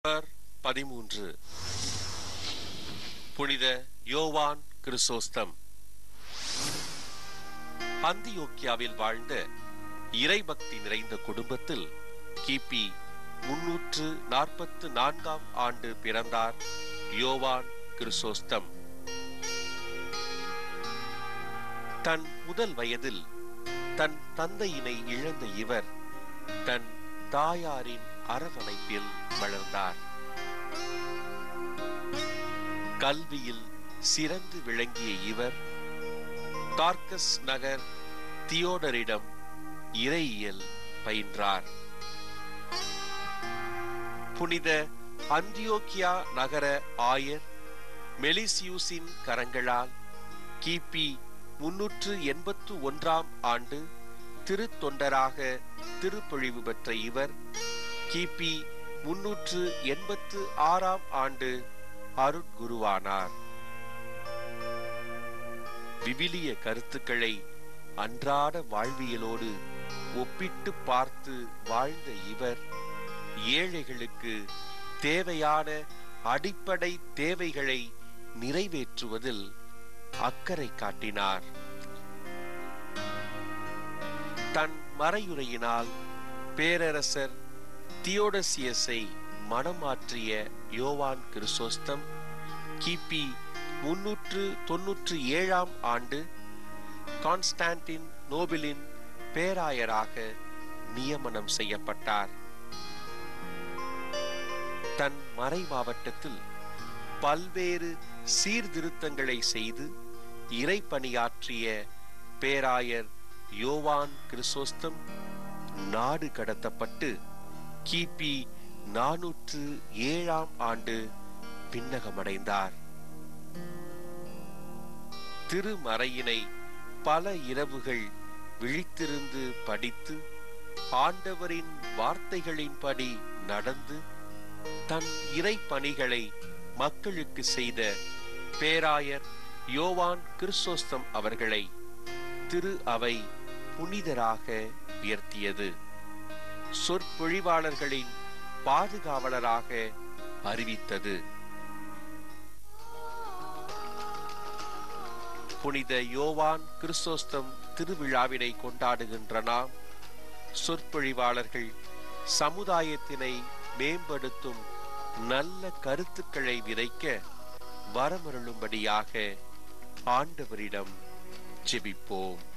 November பதிமூன்று புனித யோவான் கிறிசோஸ்தம் அந்தியோக்கியாவில் வாழ்ந்த இறைபக்தி நிறைந்த குடும்பத்தில் கிபி முன்னூற்று நாற்பத்து நான்காம் ஆண்டு பிறந்தார் யோவான் கிறிசோஸ்தம் தன் முதல் வயதில் தன் தந்தையினை இழந்த இவர் தன் தாயாரின் அரவணைப்பில் வளர்ந்தார் கல்வியில் சிறந்து விளங்கிய இவர் டார்கஸ் நகர் தியோடரிடம் இறையியல் பயின்றார் புனித அந்தியோக்கியா நகர ஆயர் மெலிசியூஸின் கரங்களால் கிபி முன்னூற்று எண்பத்து ஒன்றாம் ஆண்டு திருத்தொண்டராக திருப்பொழிவு பெற்ற இவர் கிபி முன்னூற்று எண்பத்து ஆறாம் ஆண்டு அருட்குருவானார் விவிலிய கருத்துக்களை அன்றாட வாழ்வியலோடு ஒப்பிட்டு பார்த்து வாழ்ந்த இவர் ஏழைகளுக்கு தேவையான அடிப்படை தேவைகளை நிறைவேற்றுவதில் அக்கறை காட்டினார் தன் மறையுரையினால் பேரரசர் தியோடசியஸை மனமாற்றிய யோவான் கிறிசோஸ்தம் கிபி முன்னூற்று தொன்னூற்று ஏழாம் ஆண்டு கான்ஸ்டான்டின் நோபிலின் பேராயராக நியமனம் செய்யப்பட்டார் தன் மறை மாவட்டத்தில் பல்வேறு சீர்திருத்தங்களை செய்து இறைப்பணியாற்றிய பேராயர் யோவான் கிறிசோஸ்தம் நாடு கடத்தப்பட்டு கிபி நானூற்று ஏழாம் ஆண்டு பின்னகமடைந்தார் திருமறையினை பல இரவுகள் விழித்திருந்து படித்து ஆண்டவரின் வார்த்தைகளின்படி நடந்து தன் இறை பணிகளை மக்களுக்கு செய்த பேராயர் யோவான் கிறிஸ்தோஸ்தம் அவர்களை திரு அவை புனிதராக உயர்த்தியது சொற்பொழிவாளர்களின் பாதுகாவலராக அறிவித்தது புனித யோவான் கிறிஸ்தோஸ்தம் திருவிழாவினை கொண்டாடுகின்ற நாம் சொற்பொழிவாளர்கள் சமுதாயத்தினை மேம்படுத்தும் நல்ல கருத்துக்களை விதைக்க வரமருளும்படியாக ஆண்டவரிடம் ஜெபிப்போம்